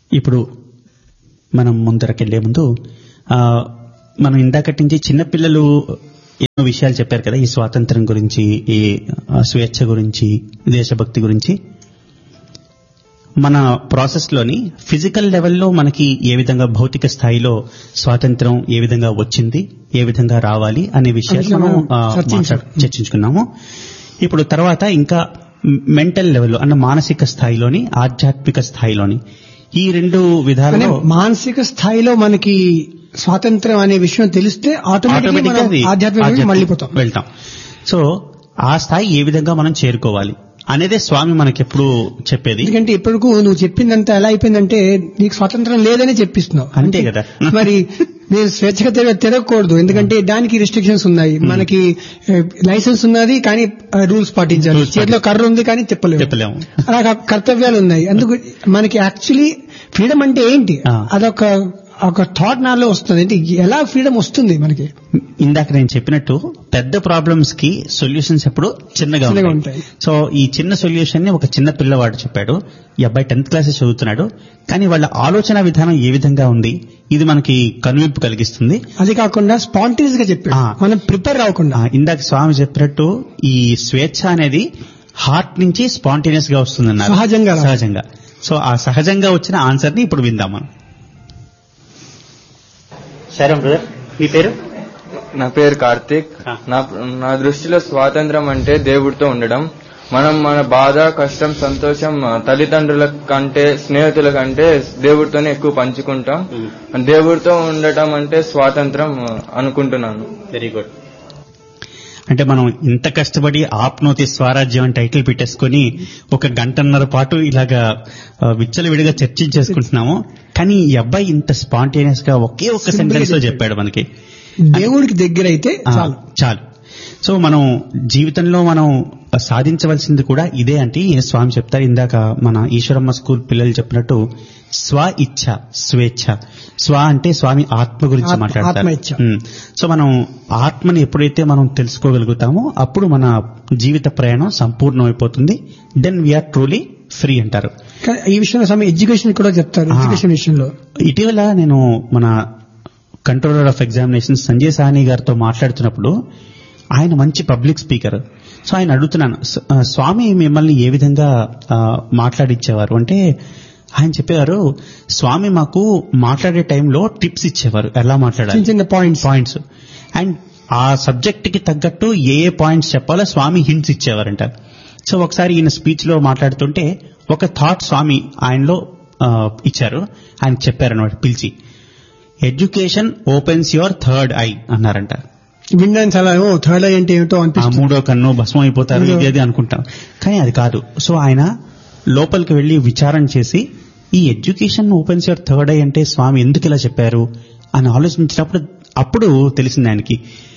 ఇప్పుడు మనం ముందరకెళ్లే ముందు ఆ, మనం ఇందాకటి నుంచి చిన్నపిల్లలు ఎన్నో విషయాలు చెప్పారు కదా ఈ స్వాతంత్రం గురించి ఈ ఆ, స్వేచ్ఛ గురించి దేశభక్తి గురించి మన ప్రాసెస్ లోని ఫిజికల్ లెవెల్లో మనకి ఏ విధంగా భౌతిక స్థాయిలో స్వాతంత్రం ఏ విధంగా వచ్చింది ఏ విధంగా రావాలి అనే విషయాలు అందుకే మనం మనం ఆ, చర్చించాం. మాట్లాడు- చర్చించుకున్నాము ఇప్పుడు తర్వాత ఇంకా మెంటల్ లెవెల్లో అంటే మానసిక స్థాయిలోని ఆధ్యాత్మిక స్థాయిలోని ఈ రెండు కానీ విధాలలో మానసిక స్థాయిలో మనకి స్వాతంత్రం అనే విషయం తెలిస్తే ఆటోమేటిక్ ఆటోమేటిక్గా అది ఆధ్యాత్మిక ఆధ్యాత్మిక మళ్ళీపోతాం వెళ్తాం సో ఆ స్థాయి ఏ విధంగా మనం చేరుకోవాలి అనేదే స్వామి మనకెప్పుడు చెప్పేది ఎందుకంటే ఇప్పటికు నువ్వు చెప్పిందంతా ఎలా అయిపోయిందంటే నీకు స్వాతంత్రం లేదని చెప్పిస్తున్నావు అంతే కదా మరి నేను స్వేచ్ఛగా తిరగ తిరగకూడదు ఎందుకంటే దానికి రిస్ట్రిక్షన్స్ ఉన్నాయి మనకి లైసెన్స్ ఉన్నది కానీ రూల్స్ పాటించాలి Rules చేతిలో కర్ర ఉంది కానీ తిప్పలేదు చెప్పలేము అలా క- కర్తవ్యాలు ఉన్నాయి అందుకు మనకి యాక్చువల్లీ ఫ్రీడమ్ అంటే ఏంటి ఆ. అదొక ఒక థాట్ నాలో వస్తుంది అంటే ఎలా ఫ్రీడమ్ వస్తుంది మనకి ఇందాక నేను చెప్పినట్టు పెద్ద ప్రాబ్లమ్స్ కి సొల్యూషన్స్ ఎప్పుడు చిన్నగా చిన్నగా ఉంటాయి ఉంటాయి. సో ఈ చిన్న సొల్యూషన్ ని ఒక చిన్న పిల్లవాడు చెప్పాడు ఈ అబ్బాయి టెన్త్ క్లాస్ చదువుతున్నాడు కానీ వాళ్ళ ఆలోచన విధానం ఏ విధంగా ఉంది ఇది మనకి కనువిప్పు కలిగిస్తుంది అది కాకుండా స్పాంటేనియస్ గా చెప్పాడు ఆ. మనం ప్రిపేర్ అవ్వకుండా ఆ, ఇందాక స్వామి చెప్పినట్టు ఈ స్వేచ్ఛ అనేది హార్ట్ నుంచి స్పాంటేనియస్ గా వస్తుందన్నారు సహజంగా రావాలి. సహజంగా సో ఆ సహజంగా వచ్చిన ఆన్సర్ ని ఇప్పుడు విందాం మనం సరే బ్రదర్ మీ పేరు నా పేరు కార్తీక్ ఆ. నా నా దృష్టిలో స్వాతంత్రం అంటే దేవుడితో ఉండడం మనం మన బాధ కష్టం సంతోషం ఆ, తల్లిదండ్రుల కంటే స్నేహితుల కంటే దేవుడితోనే ఎక్కువ పంచుకుంటాం దేవుడితో ఉండటం అంటే స్వాతంత్రం ఆ, అనుకుంటున్నాను వెరీ గుడ్ అంటే మనం ఇంత కష్టపడి ఆప్నోతి స్వరాజ్యం అని టైటిల్ పెట్టేసుకొని ఒక గంటన్నర పాటు ఇలాగా ఆ, విచ్చలవిడిగా చర్చించేసుకుంటున్నాము కానీ ఈ అబ్బాయి ఇంత స్పాంటేనియస్ గా ఒకే ఒక్క Simple గా సెంటెన్స్ లో చెప్పాడు. చెప్పాడు మనకి దేవుడికి దగ్గర అయితే ఆ, చాలు చాలు సో మనం జీవితంలో మనం సాధించవలసింది కూడా ఇదే అంటే ఈ స్వామి చెప్తారు ఇందాక మన ఈశ్వరమ్మ స్కూల్ పిల్లలు చెప్పినట్టు స్వ ఇచ్ఛ స్వేచ్ఛ స్వ అంటే స్వామి ఆత్మ గురించి ఆత్మ- మాట్లాడతారు ఆత్మ ఇచ్ఛ. ఉమ్. సో మనం ఆత్మని ఎప్పుడైతే మనం తెలుసుకోగలుగుతామో అప్పుడు మన జీవిత ప్రయాణం సంపూర్ణమైపోతుంది దెన్ వీఆర్ ట్రూలీ ఫ్రీ అంటారు కానీ ఈ విషయంలో స్వామి ఎడ్యుకేషన్ కూడా చెప్తారు ఆ. ఎడ్యుకేషన్ విషయంలో ఇటీవల నేను మన controller of examination Sanjay Sahni గారితో మాట్లాడుతున్నప్పుడు ఆయన మంచి పబ్లిక్ స్పీకర్ సో ఆయన అడుగుతున్నాను "స- ఆ, స్వామి మిమ్మల్ని ఏ విధంగా ఆ, మాట్లాడిచ్చేవారు అంటే ఆయన చెప్పేవారు స్వామి మాకు మాట్లాడే టైంలో టిప్స్ ఇచ్చేవారు ఎలా మాట్లాడాలి చిన్న చిన్న పాయింట్స్ పాయింట్స్ అండ్ ఆ సబ్జెక్ట్ కి తగ్గట్టు ఏ ఏ పాయింట్స్ చెప్పాలో స్వామి హింట్స్ ఇచ్చేవారంట సో ఒకసారి ఈయన స్పీచ్ లో మాట్లాడుతుంటే ఒక థాట్ స్వామి ఆయనలో ఆ, ఇచ్చారు ఆయన చెప్పారనమాట పిలిచి education opens your third eye అన్నారంట వినడానికి చాలా ఓ థర్డ్ ఐ అంటే ఏమిటో ఆ అనిపిస్తుంది మూడో కన్ను భస్మం అయిపోతారు మూడో- ఇది అది అనుకుంటాం కానీ అది కాదు సో ఆయన లోపలికి వెళ్లి విచారణ చేసి ఈ education opens your third eye అంటే స్వామి ఎందుకు ఇలా చెప్పారు అని ఆలోచించినప్పుడు అప్పుడు తెలిసింది ఆయనకి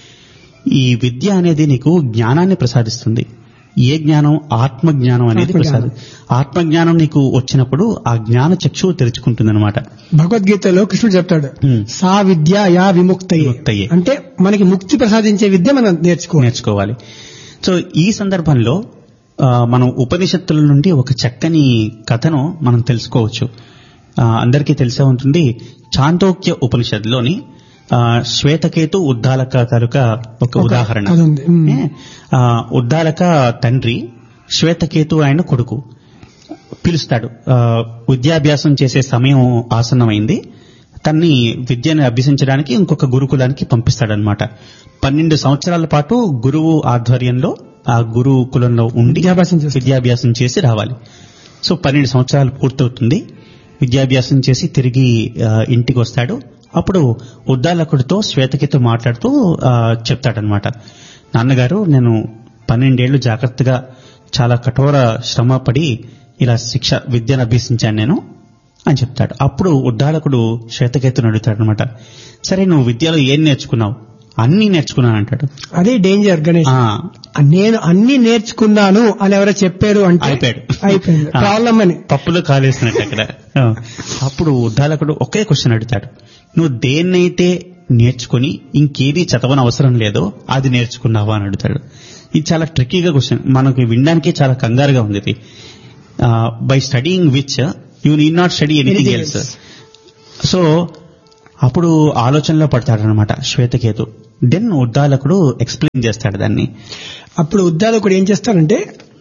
ఈ విద్య అనేది నీకు జ్ఞానాన్ని ప్రసాదిస్తుంది ఏ జ్ఞానం ఆత్మ జ్ఞానం అనేది ఆత్మజ్ఞానం. ప్రసాదం ఆత్మ జ్ఞానం నీకు వచ్చినప్పుడు ఆ జ్ఞాన చక్షువు తెరుచుకుంటుంది అనమాట భగవద్గీతలో కృష్ణుడు చెప్తాడు Hmm. సా విద్య యా విముక్తయే విముక్తయే. అంటే మనకి ముక్తి ప్రసాదించే విద్య మనం నేర్చుకోవాలి నేర్చుకోవాలి సో ఈ సందర్భంలో ఆ, మనం ఉపనిషత్తుల నుండి ఒక చక్కని కథను మనం తెలుసుకోవచ్చు ఆ, అందరికీ తెలిసే ఉంటుంది చాందోక్య ఉపనిషత్తులోని ఆ, శ్వేతకేతు ఉద్దాలక తాలూకా ఒక ఒక ఉదాహరణ కథ ఉంది. మ్. ఏ, ఆ, ఉద్దాలక తండ్రి శ్వేతకేతు ఆయన కొడుకు పిలుస్తాడు ఆ, విద్యాభ్యాసం చేసే సమయం ఆసన్నమైంది తన్ని విద్యను అభ్యసించడానికి ఇంకొక గురుకులానికి పంపిస్తాడనమాట పన్నెండు సంవత్సరాల పాటు గురువు ఆధ్వర్యంలో ఆ గురుకులంలో ఉండి విద్యాభ్యాసం చేస్తాడు. విద్యాభ్యాసం చేసి రావాలి సో పన్నెండు సంవత్సరాలు పూర్తవుతుంది విద్యాభ్యాసం చేసి తిరిగి ఆ, ఇంటికి వస్తాడు అప్పుడు ఉద్దాలకుడితో శ్వేతకితో మాట్లాడుతూ ఆ, చెప్తాడనమాట నాన్నగారు నేను పన్నెండేళ్లు జాగ్రత్తగా చాలా కఠోర శ్రమ పడి ఇలా శిక్ష విద్యను అభ్యసించాను నేను అని చెప్తాడు అప్పుడు ఉద్దాలకుడు శ్వేతకేతుని అడుగుతాడనమాట సరే నువ్వు విద్యలో ఏం నేర్చుకున్నావు అన్నీ నేర్చుకున్నాను అంటాడు అదే డేంజర్ గణేష్ ఆ, నేను అన్ని నేర్చుకున్నాను అని ఎవరో చెప్పారు అంటే అయిపోయాడు అయిపోయింది ఆ. ప్రాబ్లం అని పప్పులో కాలేసినట్టు అక్కడ ఆ. అప్పుడు ఉద్దాలకుడు ఒకే క్వశ్చన్ అడుగుతాడు నువ్వు దేన్నైతే నేర్చుకుని ఇంకేది చదవని అవసరం లేదో అది నేర్చుకున్నావా అని అడుగుతాడు ఇది చాలా ట్రిక్కీగా క్వశ్చన్ మనకి వినడానికి చాలా కంగారుగా ఉంది ఇది by studying which you need not study anything Anything else else. So అప్పుడు ఆలోచనలో పడతాడనమాట శ్వేతకేతు దెన్ ఉద్దాలకుడు ఎక్స్ప్లెయిన్ చేస్తాడు దాన్ని అప్పుడు ఉద్దాలకుడు ఏం చేస్తారంటే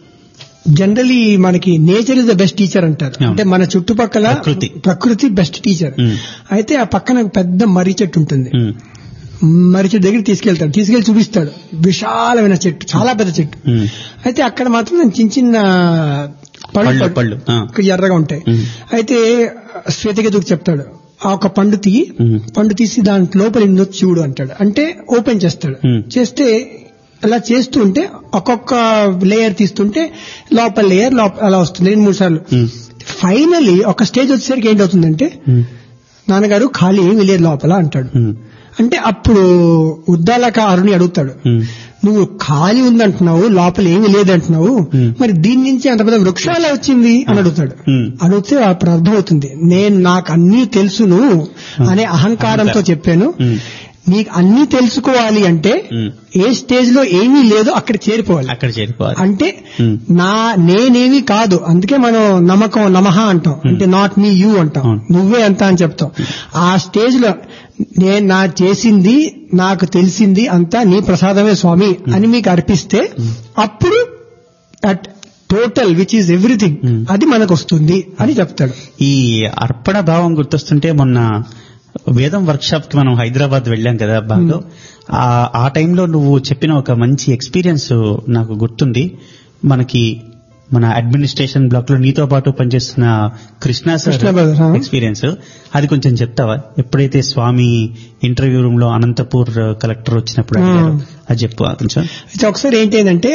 జనరలీ మనకి nature is the best teacher అంటారు Yeah. అంటే మన చుట్టుపక్కల ప్రకృతి. ప్రకృతి బెస్ట్ టీచర్ Mm. అయితే ఆ పక్కన ఒక పెద్ద మర్రి చెట్టు ఉంటుంది ఉమ్, మర్రి చెట్టు దగ్గర తీసుకెళ్తాడు తీసుకెళ్లి చూపిస్తాడు విశాలమైన చెట్టు చాలా పెద్ద చెట్టు ఉమ్, అయితే అక్కడ మాత్రం చిన్న చిన్న పళ్ళు, పళ్ళు పళ్ళు, ఆ. ఒక ఎర్రగా ఉంటాయి Mm. అయితే శ్వేతకేతుకు చెప్తాడు ఆ ఒక పండు తీయి Mm. పండు తీసి దాని లోపల ఎన్నో చూడు అంటాడు అంటే ఓపెన్ చేస్తాడు Mm. చేస్తే అలా చేస్తూ ఉంటే ఒక్కొక్క లేయర్ తీస్తుంటే లోపల లేయర్ లోపల అలా వస్తుంది రెండు మూడు సార్లు ఉమ్, ఫైనలీ ఒక స్టేజ్ వచ్చేసరికి ఏంటవుతుందంటే ఉమ్, నాన్నగారు ఖాళీ ఏమీ లేదు లోపల అంటాడు ఉమ్, అంటే అప్పుడు ఉద్దాలక అరుణి అడుగుతాడు ఉమ్, నువ్వు ఖాళీ ఉందంటున్నావు లోపల ఏమీ లేదంటున్నావు Hmm. మరి దీని నుంచి అంత పెద్ద వృక్షం ఎలా వచ్చింది అని అడుగుతాడు Hmm. అడిగితే అప్పుడు అర్థమవుతుంది నేను నాకు అన్నీ తెలుసును అనే అహంకారంతో చెప్పాను ఉమ్, నీకు అన్నీ తెలుసుకోవాలి అంటే ఉమ్. ఏ స్టేజ్ లో ఏమీ లేదు అక్కడ చేరిపోవాలి అక్కడ చేరుకోవాలి అంటే Hmm. నా నేనేమి కాదు అందుకే మనం నమ్మకం నమః అంటాం అంటే నాట్ మీ యూ అంటాం అవును. నువ్వే అంత అని చెప్తాం ఆ స్టేజ్ లో నేను నా చేసింది నాకు తెలిసింది అంతా నీ ప్రసాదమే స్వామి అని మీకు అర్పిస్తే అప్పుడు that total which is everything Hmm. అది మనకు వస్తుంది అని చెప్తాడు ఈ అర్పణ భావం గుర్తొస్తుంటే మొన్న వేదం వర్క్ షాప్ కి మనం హైదరాబాద్ వెళ్ళాం కదా బాగా ఆ ఆ టైంలో నువ్వు చెప్పిన ఒక మంచి ఎక్స్పీరియన్స్ నాకు గుర్తుంది మనకి మన అడ్మినిస్ట్రేషన్ బ్లాక్ లో నీతో పాటు పనిచేస్తున్న Krishna sir Krishna brother, huh? Experience అది కొంచెం చెప్తావా ఎప్పుడైతే స్వామి ఇంటర్వ్యూ రూమ్ లో అనంతపూర్ కలెక్టర్ వచ్చినప్పుడు అడిగారో, అది చెప్పు కొంచెం అయితే ఒకసారి ఏంటంటే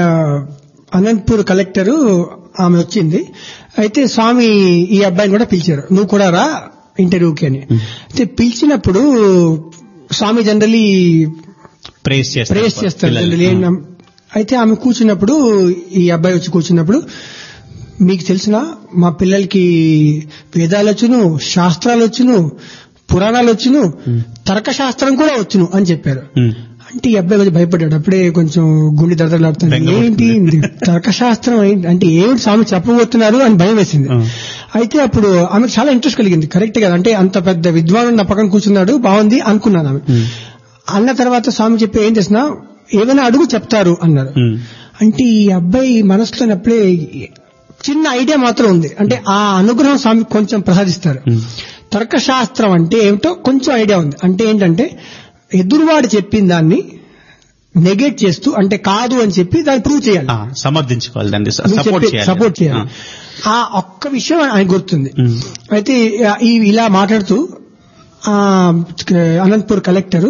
అనంతపూర్ కలెక్టర్ ఆమె వచ్చింది అయితే స్వామి ఈ అబ్బాయిని కూడా పిలిచారు నువ్వు కూడా రా ఇంటర్వ్యూకి అని అయితే పిలిచినప్పుడు స్వామి జనరలీ ప్రేస్ చేస్తారు ప్రేస్ చేస్తారు పిల్లల్ని. generally. ఏం- అయితే ఆమె కూర్చున్నప్పుడు ఈ అబ్బాయి వచ్చి కూర్చున్నప్పుడు మీకు తెలిసిన మా పిల్లలకి వేదాలు వచ్చును శాస్త్రాలు వచ్చును పురాణాలు వచ్చును తర్కశాస్త్రం కూడా వచ్చును అని చెప్పారు ఉమ్, అంటే ఈ అబ్బాయి కొంచెం భయపడ్డాడు అప్పుడే కొంచెం గుండె దడదలాడుతుంది బెంగ ఏంటి ఇది తర్కశాస్త్రం ఏంటి అంటే ఏమిటి స్వామి చెప్పబోతున్నారు అని భయం వేసింది ఆ. అయితే అప్పుడు ఆమెకు చాలా ఇంట్రెస్ట్ కలిగింది కరెక్ట్ కదా అంటే అంత పెద్ద విద్వాను నా పక్కన కూర్చున్నాడు బాగుంది అనుకున్నాను ఆమె ఉమ్, అన్న తర్వాత స్వామి చెప్పి ఏం చేసినా ఏమైనా అడుగు చెప్తారు అన్నారు ఉమ్, అంటే ఈ అబ్బాయి మనసులో అప్పుడే చిన్న ఐడియా మాత్రం ఉంది అంటే ఆ అనుగ్రహం స్వామి కొంచెం ప్రసాదిస్తారు ఉమ్. తర్కశాస్త్రం అంటే ఏమిటో కొంచెం ఐడియా ఉంది అంటే ఏంటంటే ఎదురువాడు చెప్పిన దాన్ని నెగేట్ చేస్తూ అంటే కాదు అని చెప్పి దాన్ని ప్రూవ్ చేయాలి ఆ, సమర్థించుకోవాలి దాన్ని నువ్వు సపోర్ట్ చెప్పే- చేయాలి సపోర్ట్ చేయాలి ఆ, ఆ ఒక్క విషయం ఆయన గుర్తుంది ఉమ్, అయితే ఆ- ఈ ఇలా మాట్లాడుతూ ఆ అనంతపూర్ కలెక్టర్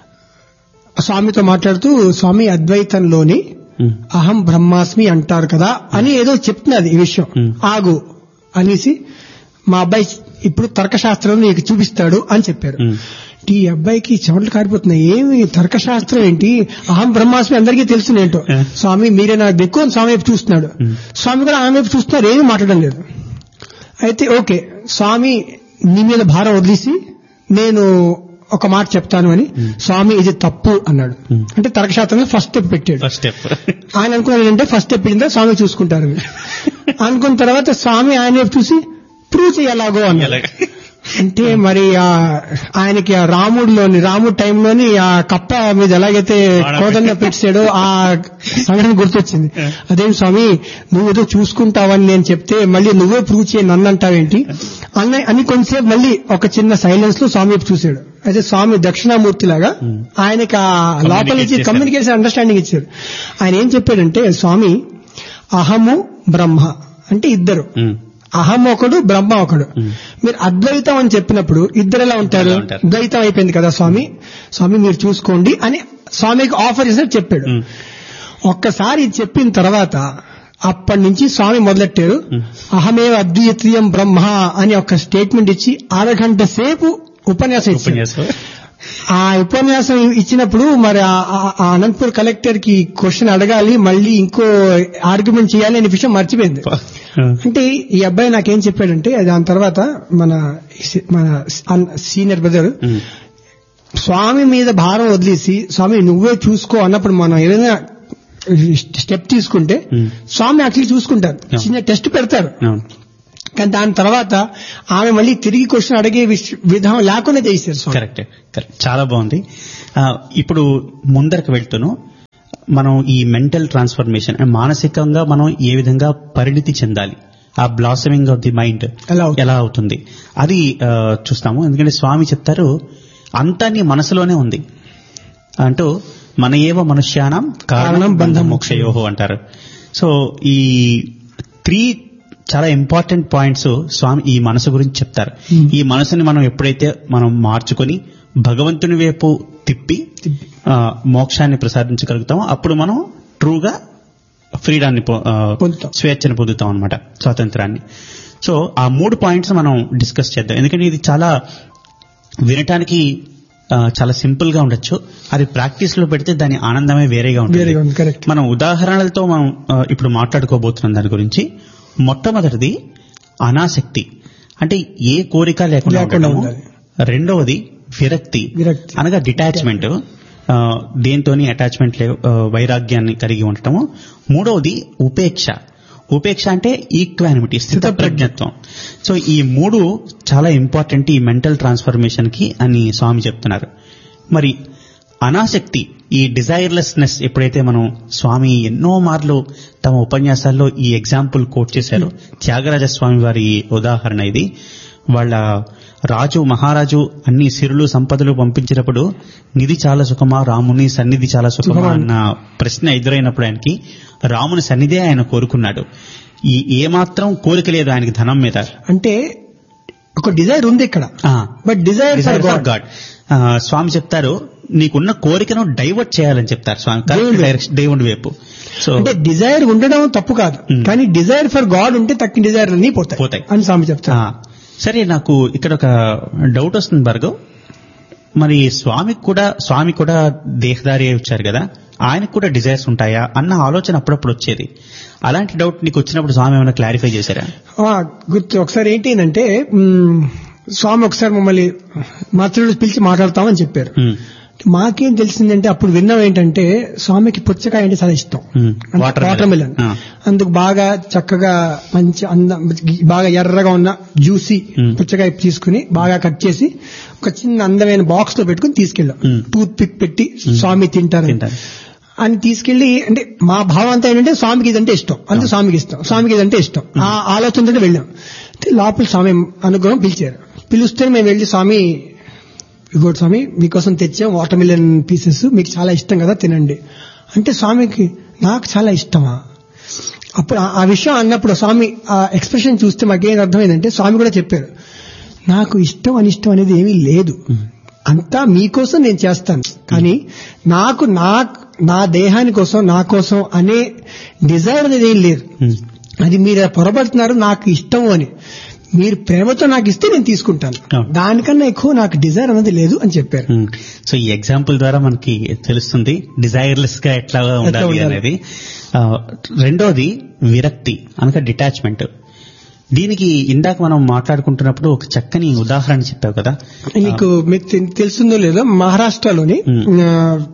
స్వామితో మాట్లాడుతూ స్వామి అద్వైతంలోని ఉమ్, అహం బ్రహ్మాస్మి అంటారు కదా అని ఏదో చెప్తున్నది ఈ విషయం Hmm. ఆగు అనేసి మా అబ్బాయి ఇప్పుడు తర్కశాస్త్రం నీకు చూపిస్తాడు అని చెప్పారు ఉమ్, ఈ అబ్బాయికి చెమటలు కారిపోతున్నాయి ఏమి తర్కశాస్త్రం ఏంటి అహం బ్రహ్మాస్మి అందరికీ తెలుసు ఏంటో Yeah. స్వామి మీరే నాకు ఎక్కువ అని స్వామి వైపు చూస్తున్నాడు Hmm. స్వామి కూడా ఆమె వైపు చూస్తున్నారు ఏమీ మాట్లాడడం లేదు అయితే ఓకే స్వామి నీ మీద భారం వదిలేసి నేను ఒక మాట చెప్తాను అని స్వామి ఇది తప్పు అన్నాడు Hmm. అంటే తర్కశాస్త్రంలో ఫస్ట్ స్టెప్ పెట్టాడు ఫస్ట్ స్టెప్ ఆయన అనుకున్నాడు అంటే ఫస్ట్ స్టెప్ పెట్టిందా స్వామి చూసుకుంటారు అనుకున్న తర్వాత స్వామి ఆయన వైపు చూసి ప్రూవ్ చేయాలాగో అన్నాడు ఎలాగ? అంటే మరి ఆ ఆయనకి ఆ రాముడిలోని రాముడు టైంలోని ఆ కప్ప మీద ఎలాగైతే కోదండ పెట్టాడో ఆ సంఘటన గుర్తొచ్చింది అదేం స్వామి నువ్వు ఏదో చూసుకుంటావని నేను చెప్తే మళ్ళీ నువ్వే ప్రూవ్ చేయి నన్ను అంటావేంటి అన్న అని కొంతసేపు మళ్ళీ ఒక చిన్న సైలెన్స్ లో స్వామి వైపు చూశాడు అయితే స్వామి దక్షిణామూర్తి లాగా ఆయనకి ఆ లోపల నుంచి చేశారు. కమ్యూనికేషన్ అండర్స్టాండింగ్ ఇచ్చారు ఆయన ఏం చెప్పాడంటే స్వామి అహము బ్రహ్మ అంటే ఇద్దరు ఉమ్, అహం ఒకడు బ్రహ్మ ఒకడు మీరు అద్వైతం అని చెప్పినప్పుడు ఇద్దరు ఎలా ఉంటారు ఎలా ఉంటారు? ద్వైతం అయిపోయింది కదా స్వామి స్వామి మీరు చూసుకోండి అని స్వామికి ఆఫర్ చేసినట్టు చెప్పాడు ఉమ్, ఒక్కసారి ఇది చెప్పిన తర్వాత అప్పటి నుంచి స్వామి మొదలెట్టారు అహమే అద్వితీయం బ్రహ్మ అని ఒక స్టేట్మెంట్ ఇచ్చి అరగంట సేపు ఉపన్యాసం ఇచ్చారు ఉపన్యాసం ఆ ఉపన్యాసం ఇచ్చినప్పుడు మరి ఆ- ఆ- ఆ అనంతపూర్ కలెక్టర్ కి క్వశ్చన్ అడగాలి మళ్ళీ ఇంకో ఆర్గ్యుమెంట్ చేయాలి అనే విషయం మర్చిపోయింది అంటే ఈ అబ్బాయి నాకేం చెప్పాడంటే దాని తర్వాత మన మన సీనియర్ బ్రదర్ ఉమ్, స్వామి మీద భారం వదిలేసి స్వామి నువ్వే చూసుకో అన్నప్పుడు మనం ఏదైనా స్టెప్ తీసుకుంటే ఉమ్, స్వామి యాక్చువల్లీ చూసుకుంటారు Yeah. చిన్న టెస్ట్ పెడతారు అవును కానీ దాని తర్వాత ఆమె మళ్ళీ తిరిగి క్వశ్చన్ అడిగే విష- విధానం లేకుండా చేశారు స్వామి కరెక్ట్ కరెక్ట్ చాలా బాగుంది ఆ, ఇప్పుడు ముందరకు వెళ్తూను మనం ఈ మెంటల్ ట్రాన్స్ఫర్మేషన్ మానసికంగా మనం ఏ విధంగా పరిణితి చెందాలి ఆ బ్లాసమింగ్ ఆఫ్ ది మైండ్ ఎలా అవుతుంది? ఎలా అవుతుంది అది ఆ, చూస్తాము ఎందుకంటే స్వామి చెప్తారు అంతా నీ మనసులోనే ఉంది అంటూ మన ఏవ మనుష్యానం కారణం కారణం బంధం బంధం మోక్షయోహో అంటారు సో ఈ త్రీ చాలా ఇంపార్టెంట్ పాయింట్స్ స్వామి ఈ మనసు గురించి చెప్తారు Hmm. ఈ మనసుని మనం ఎప్పుడైతే మనం మార్చుకొని భగవంతుని వైపు తిప్పి తిప్పి. ఆ, మోక్షాన్ని ప్రసాదించగలుగుతామో అప్పుడు మనం ట్రూగా ఫ్రీడాన్ని పొ- ఆ, పొందుతాం. స్వేచ్ఛను పొందుతాం అనమాట స్వాతంత్రాన్ని సో ఆ మూడు పాయింట్స్ మనం డిస్కస్ చేద్దాం ఎందుకంటే ఇది చాలా వినటానికి ఆ, చాలా సింపుల్ గా ఉండొచ్చు అది ప్రాక్టీస్ లో పెడితే దాని ఆనందమే వేరేగా వేరేగా ఉంటుంది ఉంది కరెక్ట్ మనం ఉదాహరణలతో మనం ఆ, ఇప్పుడు మాట్లాడుకోబోతున్నాం దాని గురించి మొట్టమొదటిది అనాసక్తి అంటే ఏ కోరిక లేకుండా లేకుండా ఉండటము. ఉండాలి. రెండవది విరక్తి విరక్తి. అనగా డిటాచ్మెంట్ దేంతోని అటాచ్మెంట్ లే ఆ, వైరాగ్యాన్ని కలిగి ఉండటము మూడవది ఉపేక్ష ఉపేక్ష అంటే ఈక్వానిమిటీ స్థిత ప్రజ్ఞత్వం సో ఈ మూడు చాలా ఇంపార్టెంట్ ఈ మెంటల్ ట్రాన్స్ఫర్మేషన్ కి అని స్వామి చెప్తున్నారు మరి అనాసక్తి ఈ డిజైర్లెస్నెస్ ఎప్పుడైతే మనం స్వామి ఎన్నో మార్లు తమ ఉపన్యాసాల్లో ఈ ఎగ్జాంపుల్ కోట్ చేశారు త్యాగరాజ స్వామి వారి ఉదాహరణ ఇది వాళ్ళ రాజు మహారాజు అన్ని సిరులు సంపదలు పంపించినప్పుడు నిధి చాలా సుఖమా రాముని సన్నిధి చాలా సుఖమా సుఖమా. అన్న ప్రశ్న ఎదురైనప్పుడు ఆయనకి రాముని సన్నిధే ఆయన కోరుకున్నాడు ఈ ఏమాత్రం కోరిక లేదు ఆయనకి ధనం మీద అంటే ఒక డిజైర్ ఉంది ఇక్కడ but desire for God God Swami చెప్తారు నీకున్న కోరికను డైవర్ట్ చేయాలని చెప్తారు స్వామి కరెక్ట్ దేవుడి వైపు. డైరెక్షన్ దేవుడి వైపు సో అంటే డిజైర్ ఉండడం తప్పు కాదు Hmm. కానీ డిజైర్ ఫర్ గాడ్ ఉంటే తక్కిన డిజైర్ అన్ని పోతాయి పోతాయి. అని స్వామి చెప్తారు ఆ, సరే నాకు ఇక్కడ ఒక డౌట్ వస్తుంది భార్గవ్ మరి స్వామికి కూడా స్వామి కూడా దేహదారి అయి వచ్చారు కదా ఆయనకు కూడా డిజైర్స్ ఉంటాయా అన్న ఆలోచన అప్పుడప్పుడు వచ్చేది అలాంటి డౌట్ నీకు వచ్చినప్పుడు స్వామి ఏమైనా క్లారిఫై చేశారా ఆ, గుర్తు ఒకసారి ఏంటి అంటే మ్, స్వామి ఒకసారి మమ్మల్ని మాతృలు పిలిచి మాట్లాడతామని చెప్పారు ఉమ్, మాకేం తెలిసిందంటే అప్పుడు విన్నాం ఏంటంటే స్వామికి పుచ్చకాయ అంటే చాలా ఇష్టం ఉమ్, వాటర్ watermelon. మిలన్ ఆ. అందుకు బాగా చక్కగా మంచి అందం బాగా ఎర్రగా ఉన్న జ్యూసీ మ్. పుచ్చకాయ తీసుకుని బాగా కట్ చేసి ఒక చిన్న అందమైన బాక్స్ లో పెట్టుకుని తీసుకెళ్ళాం మ్. టూత్ పిక్ పెట్టి స్వామి తింటారు తింటారు. అని తీసుకెళ్లి అంటే మా భావం అంతా ఏంటంటే స్వామికి ఇదంటే ఇష్టం అందుకు స్వామికి ఇష్టం స్వామికి ఇదంటే ఇష్టం ఆ ఆలోచనతో వెళ్ళాం అయితే లోపల స్వామి అనుగ్రహం పిలిచారు పిలిస్తే మేము వెళ్ళి స్వామి ఇగోటి స్వామి మీకోసం తెచ్చాం వాటర్ మిలన్ పీసెస్ మీకు చాలా ఇష్టం కదా తినండి అంటే స్వామికి నాకు చాలా ఇష్టమా అప్పుడు ఆ- ఆ విషయం అన్నప్పుడు స్వామి ఆ ఎక్స్ప్రెషన్ చూస్తే మాకేం అర్థమైందంటే స్వామి కూడా చెప్పారు నాకు ఇష్టం అనిష్టం అనేది ఏమీ లేదు అంతా మీకోసం నేను చేస్తాను కానీ నాకు నా నా దేహాని కోసం నా కోసం అనే డిజైర్ అనేది ఏం లేదు ఉమ్. అది మీరు పొరపడుతున్నారు నాకు ఇష్టం అని మీరు ప్రేమతో నాకు ఇస్తే నేను తీసుకుంటాను అవును. దానికన్నా ఎక్కువ నాకు డిజైర్ అనేది లేదు అని చెప్పారు ఉమ్. సో ఈ ఎగ్జాంపుల్ ద్వారా మనకి తెలుస్తుంది డిజైర్లెస్ గా ఎట్లా ఉండాలి ఉండాలి. అనేది ఆ, రెండోది విరక్తి అనగా డిటాచ్మెంట్ దీనికి ఇందాక మనం మాట్లాడుకుంటున్నప్పుడు ఒక చక్కని ఉదాహరణ చెప్పావు కదా నీకు మీకు తె- తెలుస్తుందో లేదో మహారాష్ట్రలోని మ్. ఆ,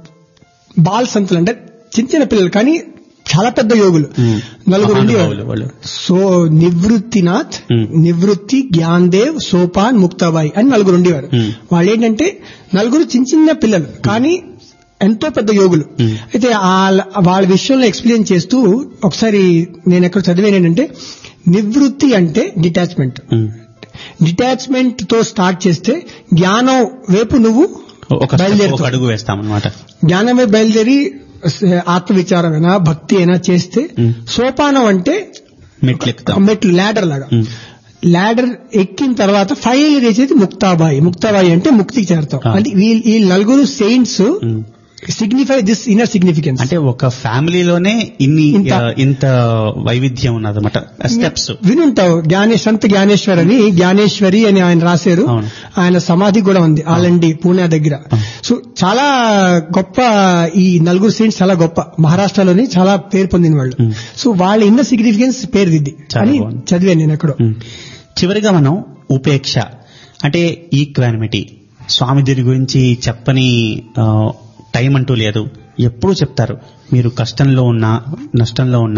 బాల్ సంతులు అంటే చిన్న చిన్న పిల్లలు కానీ చాలా పెద్ద యోగులు ఉమ్. నలుగురు ఉండేవారు మహానుభావులు వాళ్ళు సో నివృత్తినాథ్ మ్. నివృత్తి జ్ఞాన్దేవ్ సోపాన్ ముక్తాబాయి అని నలుగురు ఉండేవారు మ్. వాళ్ళు ఏంటంటే నలుగురు చిన్న చిన్న పిల్లలు కానీ ఎంతో పెద్ద యోగులు మ్. అయితే వాళ్ళ వాళ్ళ విషయంలో ఎక్స్ప్లెయిన్ చేస్తూ ఒకసారి నేను ఎక్కడ చదివాను ఏంటంటే నివృత్తి అంటే డిటాచ్మెంట్ ఉమ్. డిటాచ్మెంట్ తో స్టార్ట్ చేస్తే జ్ఞానం వైపు నువ్వు ఒక step, బయలుదేరుతావు. ఒక అడుగు వేస్తామన్నమాట జ్ఞానం వైపు బయలుదేరి స- ఆత్మవిచారమైనా భక్తి అయినా చేస్తే మ్. సోపానం అంటే మెట్లు ఎక్కుతాం మెట్లు ల్యాడర్ లాగా ఉమ్. ల్యాడర్ ఎక్కిన తర్వాత ఫైనల్ చేసేది ముక్తాబాయి ముక్తాబాయి అంటే ముక్తికి చేరతాం ఆ. అంటే వీళ్ళు ఈ నలుగురు saints um. Signify this inner significance అంటే ఒక ఫ్యామిలీలోనే ఇన్ని ఇంత- ఆ, ఇంత వైవిధ్యం ఉన్నదన్నమాట స్టెప్స్ వినుంటావు జ్ఞానేశ్ సంత జ్ఞానేశ్వర్ అని జ్ఞానేశ్వరి అని ఆయన రాశారు అవును. ఆయన సమాధి కూడా ఉంది ఆలండి పూణే దగ్గర అవును. సో చాలా గొప్ప ఈ నలుగురు సెయింట్స్ చాలా గొప్ప మహారాష్ట్రలోని చాలా పేరు పొందిన వాళ్ళు ఉమ్. సో వాళ్ళ ఇన్నర్ సిగ్నిఫికెన్స్ పేరు దిద్ది చాలా అని బాగుంది. చదివాను నేను ఎక్కడో ఉమ్. చివరిగా మనం ఉపేక్ష అంటే ఈక్వానిమిటీ స్వామి దీని గురించి చెప్పని ఆ, టైం అంటూ లేదు ఎప్పుడూ చెప్తారు మీరు కష్టంలో ఉన్నా నష్టంలో ఉన్నా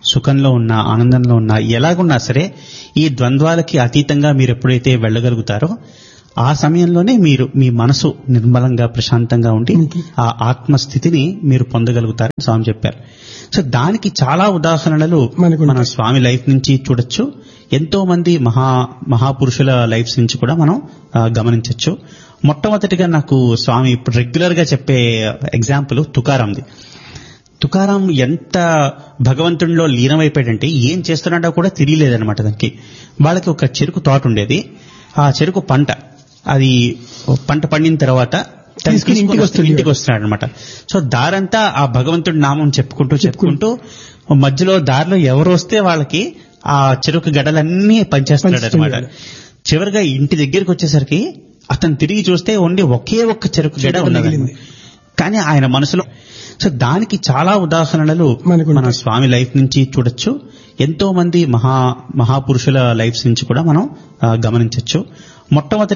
సుఖంలో ఉన్నా ఆనందంలో ఉన్నా ఎలాగున్నా సరే ఈ ద్వంద్వాలకి అతీతంగా మీరు ఎప్పుడైతే వెళ్ళగలుగుతారో ఆ సమయంలోనే మీరు మీ మనసు నిర్మలంగా ప్రశాంతంగా ఉండి ఆ ఆత్మస్థితిని మీరు పొందగలుగుతారని స్వామి చెప్పారు సో దానికి చాలా ఉదాహరణలు మనకు మన స్వామి లైఫ్ నుంచి చూడొచ్చు ఎంతో మంది మహా మహాపురుషుల లైఫ్స్ నుంచి కూడా మనం ఆ, గమనించవచ్చు మొట్టమొదటిగా నాకు స్వామి ఇప్పుడు రెగ్యులర్ గా చెప్పే ఎగ్జాంపుల్ తుకారాంది తుకారాం ఎంత భగవంతుడిలో లీనమైపోయాడంటే ఏం చేస్తున్నాడో కూడా తెలియలేదన్నమాట దానికి వాళ్ళకి ఒక చెరుకు తోట ఉండేది ఆ చెరుకు పంట అది పంట పండిన తర్వాత తను తీసుకుని తీసుకొని ఇంటికి వస్తుంది. ఇంటికి వస్తున్నాడు అనమాట సో దారంతా ఆ భగవంతుడి నామం చెప్పుకుంటూ చెప్పుకుంటూ మధ్యలో దారిలో ఎవరు వస్తే వాళ్ళకి ఆ చెరుకు గడలన్నీ పంచేస్తున్నాడు అనమాట చివరిగా ఇంటి దగ్గరికి వచ్చేసరికి అతను తిరిగి చూస్తే ఓన్లీ ఒకే ఒక్క చెరుకు గడ చెరుకు ఉన్నది మిగిలింది. కానీ ఆయన మనసులో సో దానికి చాలా ఉదాహరణలు మనకు మన స్వామి లైఫ్ నుంచి చూడొచ్చు ఎంతో మంది మహా మహాపురుషుల లైఫ్స్ నుంచి కూడా మనం ఆ, గమనించవచ్చు మొట్టమొదటి